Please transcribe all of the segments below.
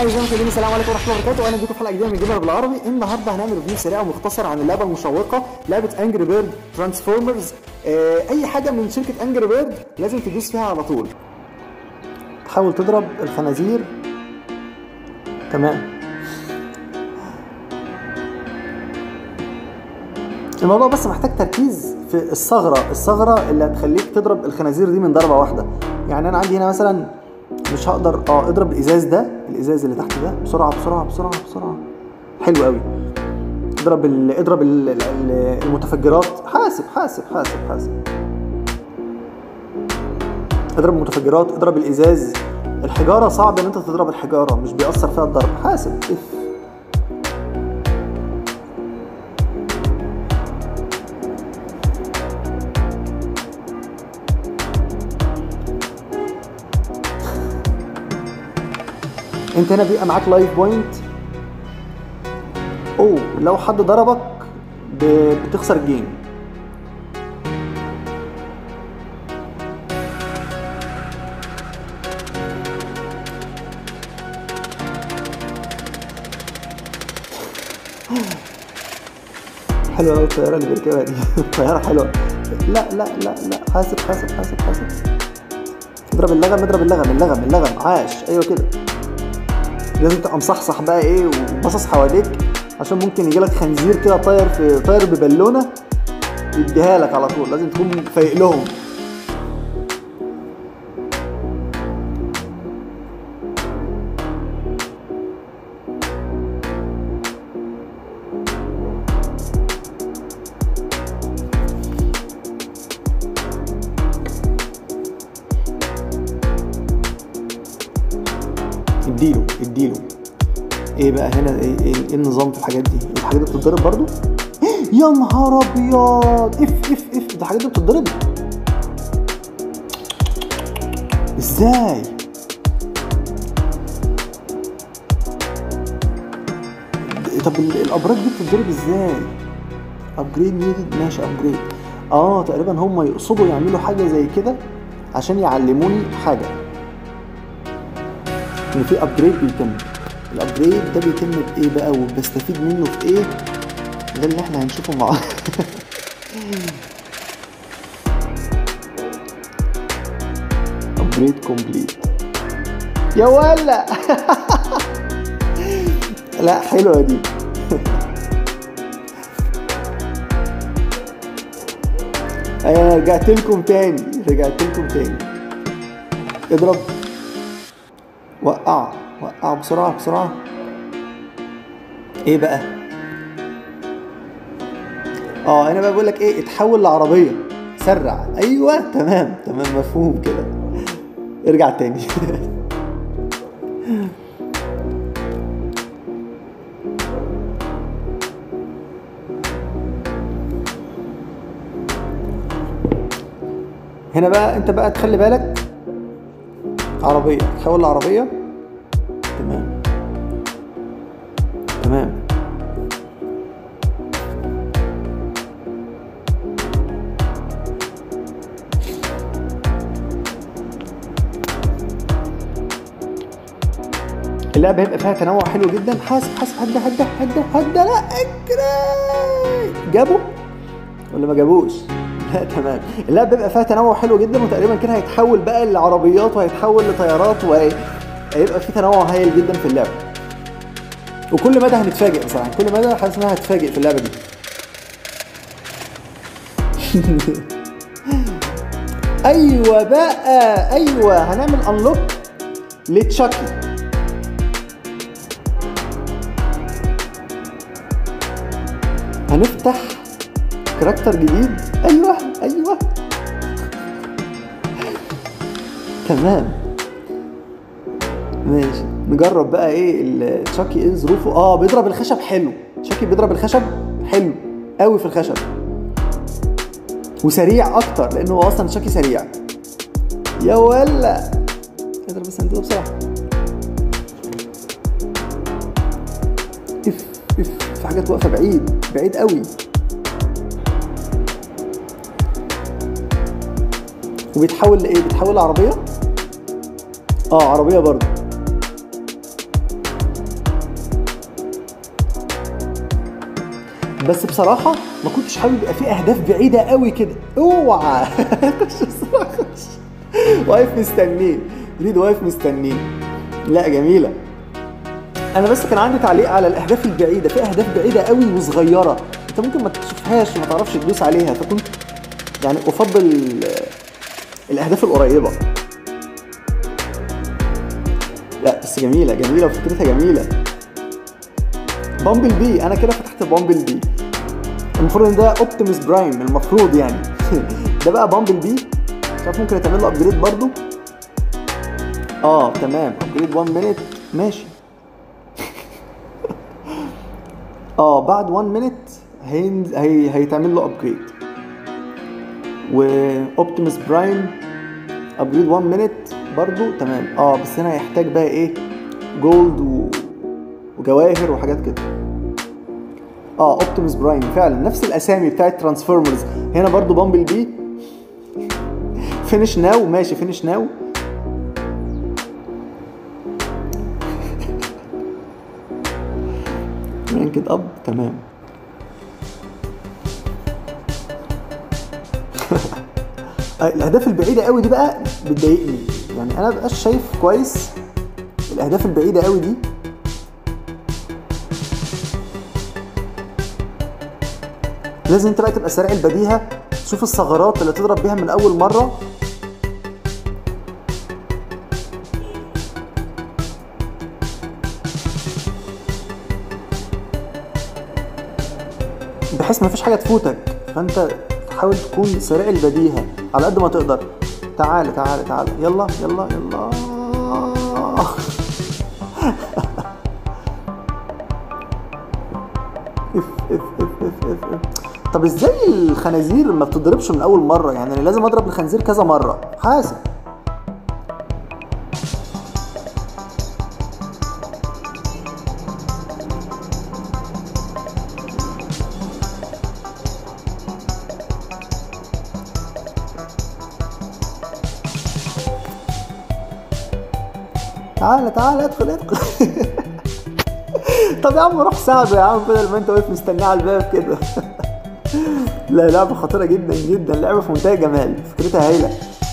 اعزائي المشاهدين السلام عليكم ورحمه الله وبركاته واهلا بيكم في حلقه جديده من جيمر بالعربي النهارده هنعمل ريفيو سريع ومختصر عن اللعبه المشوقه لعبه انجري بيرد ترانسفورمرز اي حاجه من شركه انجري بيرد لازم تدوس فيها على طول تحاول تضرب الخنازير تمام الموضوع بس محتاج تركيز في الثغره الثغره اللي هتخليك تضرب الخنازير دي من ضربه واحده يعني انا عندي هنا مثلا مش هقدر اه اضرب الازاز ده الازاز اللي تحت ده بسرعه بسرعه بسرعه بسرعه حلو قوي اضرب ال... اضرب ال... ال- المتفجرات حاسب حاسب حاسب حاسب اضرب المتفجرات اضرب الازاز الحجاره صعب ان انت تضرب الحجاره مش بيأثر فيها الضرب حاسب اف انت هنا بيبقى معاك لايف بوينت اوه لو حد ضربك ب- بتخسر الجيم حلوه قوي الطياره اللي بيركبها دي طياره حلوه لا لا لا لا حاسب حاسب حاسب حاسب اضرب اللغم اضرب اللغم اللغم اللغم عاش ايوه كده لازم تبقى مصحصح بقى ايه وباصص حواليك عشان ممكن يجيلك خنزير كده طاير في طاير ببالونه يديها لك على طول لازم تكون فايق لهم اديله اديله ايه بقى هنا ايه, إيه, إيه النظام في الحاجات دي الحاجات دي بتتضرب برضو يا نهار ابيض اف اف اف ده الحاجات دي بتتضرب ازاي طب ال- الابراج دي بتتضرب ازاي ابجريد نيدد ماشي ابجريد اه تقريبا هم يقصدوا يعملوا حاجه زي كده عشان يعلموني حاجه ان في ابجريد بيتم الابجريد ده بيتم بايه بقى وبستفيد منه في ايه ده اللي احنا هنشوفه مع ابجريد كومبليت يا ولا لا حلوه دي انا رجعت لكم تاني رجعت لكم تاني اضرب وقع وقع بسرعة بسرعة ايه بقى اه انا بقى بقول لك ايه اتحول لعربية سرع ايوه تمام تمام مفهوم كده ارجع تاني هنا بقى انت بقى تخلي بالك عربية تحول لعربية تمام تمام اللعبة هيبقى فيها تنوع حلو جدا حاسب حاسب هدا هدا هدا هدا لا اجري جابوا ولا ما جابوش؟ لا تمام اللعبة بيبقى فيها تنوع حلو جدا وتقريبا كده هيتحول بقى لعربيات وهيتحول لطيارات وهيبقى في تنوع هايل جدا في اللعبة وكل مدى هنتفاجئ بصراحة كل مدى حاسس انها هتفاجئ في اللعبة دي ايوه بقى ايوه هنعمل انلوك لتشاكي هنفتح كاركتر جديد ايوه ايوه تمام ماشي نجرب بقى ايه ال- تشاكي ايه ظروفه اه بيضرب الخشب حلو تشاكي بيضرب الخشب حلو قوي في الخشب وسريع اكتر لانه هو اصلا تشاكي سريع يا ولا اضرب بس انت بسرعه اف اف في حاجات واقفه بعيد بعيد قوي وبيتحول لايه بيتحول لعربيه اه عربيه برضه بس بصراحه ما كنتش حابب يبقى في اهداف بعيده قوي كده اوعى خش بسرعة، خش واقف مستنيه جريد واقف مستنيه لا جميله انا بس كان عندي تعليق على الاهداف البعيده في اهداف بعيده قوي وصغيره انت ممكن ما تشوفهاش وما تعرفش تدوس عليها فكنت يعني افضل آه، الاهداف القريبه لا بس جميله جميله وفكرتها جميله بامبل بي انا كده فتحت بامبل بي المفروض ان ده اوبتيموس برايم المفروض يعني ده بقى بامبل بي مش عارف ممكن يتعمل له ابجريد برضو اه تمام ابجريد 1 مينيت ماشي اه بعد 1 مينيت هين... هي... هيتعمل له ابجريد واوبتيموس برايم ابجريد 1 مينيت برضو تمام اه بس هنا هيحتاج بقى ايه جولد و... وجواهر وحاجات كده اه اوبتيموس برايم فعلا نفس الاسامي بتاعت ترانسفورمرز هنا برضو بامبل بي فينش ناو ماشي فينش ناو رانكد اب تمام الاهداف البعيده قوي دي بقى بتضايقني يعني انا مبقاش شايف كويس الاهداف البعيده قوي دي لازم انت بقى تبقى سريع البديهه تشوف الثغرات اللي تضرب بيها من اول مره بحيث ما فيش حاجه تفوتك فانت تحاول تكون سريع البديهه على قد ما تقدر تعال تعال تعال يلا يلا يلا اف اف اف اف اف اف طب ازاي الخنازير ما بتضربش من اول مره يعني انا لازم اضرب الخنزير كذا مره حاسب تعالى تعالى ادخل ادخل طب يا عم روح ساعده يا عم بدل ما انت واقف مستنيه على الباب كده لا لعبة خطيرة جدا جدا لعبة في منتهى الجمال فكرتها هايلة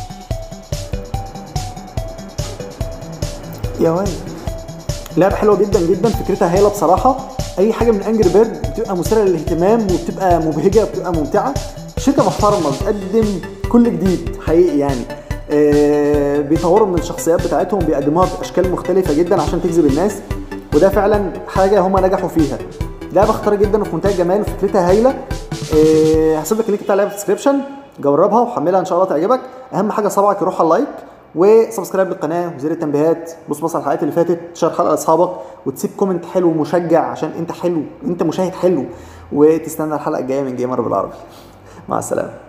يا واد لعبة حلوة جدا جدا فكرتها هايلة بصراحة أي حاجة من أنجري بيرد بتبقى مثيرة للاهتمام وبتبقى مبهجة وبتبقى ممتعة شركة محترمة بتقدم كل جديد حقيقي يعني آه، بيطوروا من الشخصيات بتاعتهم بيقدموها باشكال مختلفه جدا عشان تجذب الناس وده فعلا حاجه هم نجحوا فيها لعبه خطيره جدا وفي منتهى الجمال وفكرتها هايله آه، هسيب لك اللينك بتاع اللعبه في الديسكربشن جربها وحملها ان شاء الله تعجبك اهم حاجه صبعك يروح على اللايك وسبسكرايب للقناه وزر التنبيهات بص بص على الحلقات اللي فاتت تشارك حلقه لاصحابك وتسيب كومنت حلو مشجع عشان انت حلو انت مشاهد حلو وتستنى الحلقه الجايه من جيمر بالعربي مع السلامه